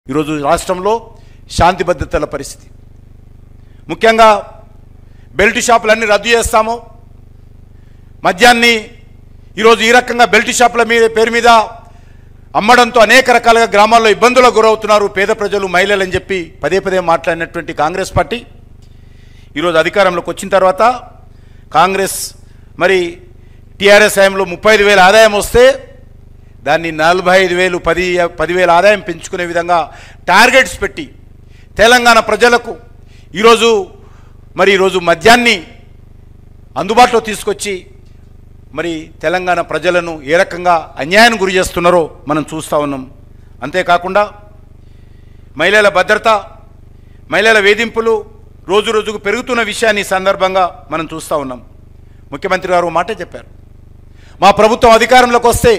ఈరోజు రాష్ట్రంలో శాంతి భద్రతల పరిస్థితి ముఖ్యంగా బెల్ట్ షాపులన్నీ రద్దు చేస్తాము మద్యాన్ని ఈరోజు ఈ రకంగా బెల్ట్ షాపుల మీద పేరు మీద అమ్మడంతో అనేక రకాలుగా గ్రామాల్లో ఇబ్బందులకు గురవుతున్నారు పేద ప్రజలు మహిళలు అని చెప్పి పదే పదే మాట్లాడినటువంటి కాంగ్రెస్ పార్టీ ఈరోజు అధికారంలోకి వచ్చిన తర్వాత కాంగ్రెస్ మరి టీఆర్ఎస్ హయాంలో ముప్పై ఐదు వేల ఆదాయం వస్తే దాన్ని నలభై ఐదు వేలు పది పదివేల ఆదాయం పెంచుకునే విధంగా టార్గెట్స్ పెట్టి తెలంగాణ ప్రజలకు ఈరోజు మరి ఈరోజు మద్యాన్ని అందుబాటులో తీసుకొచ్చి మరి తెలంగాణ ప్రజలను ఏ రకంగా అన్యాయం గురి చేస్తున్నారో మనం చూస్తూ ఉన్నాం అంతేకాకుండా మహిళల భద్రత మహిళల వేధింపులు రోజు రోజుకు పెరుగుతున్న విషయాన్ని ఈ సందర్భంగా మనం చూస్తూ ఉన్నాం ముఖ్యమంత్రి గారు ఓ మాట చెప్పారు మా ప్రభుత్వం అధికారంలోకి వస్తే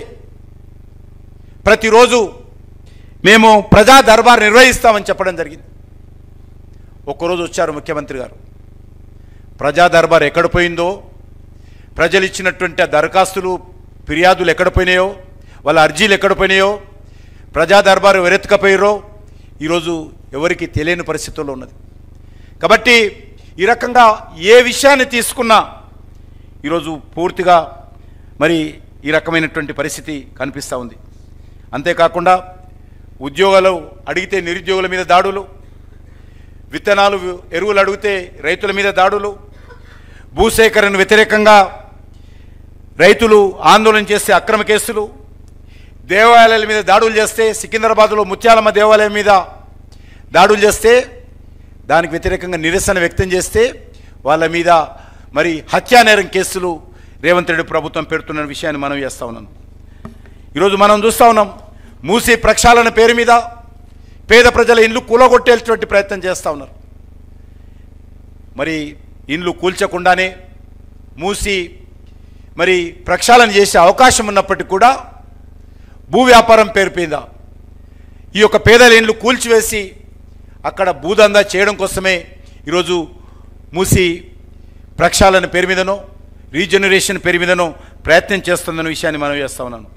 ప్రతిరోజు మేము ప్రజా దర్బార్ నిర్వహిస్తామని చెప్పడం జరిగింది ఒక్కరోజు వచ్చారు ముఖ్యమంత్రి గారు ప్రజా దర్బార్ ఎక్కడ పోయిందో ప్రజలు ఇచ్చినటువంటి ఆ దరఖాస్తులు ఫిర్యాదులు ఎక్కడ పోయినాయో వాళ్ళ అర్జీలు ఎక్కడ పోయినాయో ప్రజా దర్బారు ఎవరెత్తుకపోయారో ఈరోజు ఎవరికి తెలియని పరిస్థితుల్లో ఉన్నది కాబట్టి ఈ రకంగా ఏ విషయాన్ని తీసుకున్నా ఈరోజు పూర్తిగా మరి ఈ రకమైనటువంటి పరిస్థితి కనిపిస్తూ ఉంది అంతేకాకుండా ఉద్యోగాలు అడిగితే నిరుద్యోగుల మీద దాడులు విత్తనాలు ఎరువులు అడిగితే రైతుల మీద దాడులు భూసేకరణ వ్యతిరేకంగా రైతులు ఆందోళన చేస్తే అక్రమ కేసులు దేవాలయాల మీద దాడులు చేస్తే సికింద్రాబాద్లో ముత్యాలమ్మ దేవాలయం మీద దాడులు చేస్తే దానికి వ్యతిరేకంగా నిరసన వ్యక్తం చేస్తే వాళ్ళ మీద మరి హత్యానేరం కేసులు రేవంత్ రెడ్డి ప్రభుత్వం పెడుతున్న విషయాన్ని మనం చేస్తూ ఉన్నాం ఈరోజు మనం చూస్తూ ఉన్నాం మూసి ప్రక్షాళన పేరు మీద పేద ప్రజల ఇల్లు కూలగొట్టేటువంటి ప్రయత్నం చేస్తూ ఉన్నారు మరి ఇండ్లు కూల్చకుండానే మూసి మరి ప్రక్షాళన చేసే అవకాశం ఉన్నప్పటికీ కూడా భూ వ్యాపారం పేరు మీద ఈ యొక్క పేదల ఇండ్లు కూల్చివేసి అక్కడ భూదందా చేయడం కోసమే ఈరోజు మూసి ప్రక్షాళన పేరు మీదనో రీజనరేషన్ పేరు మీదనో ప్రయత్నం చేస్తుందన్న విషయాన్ని మనం చేస్తా ఉన్నాను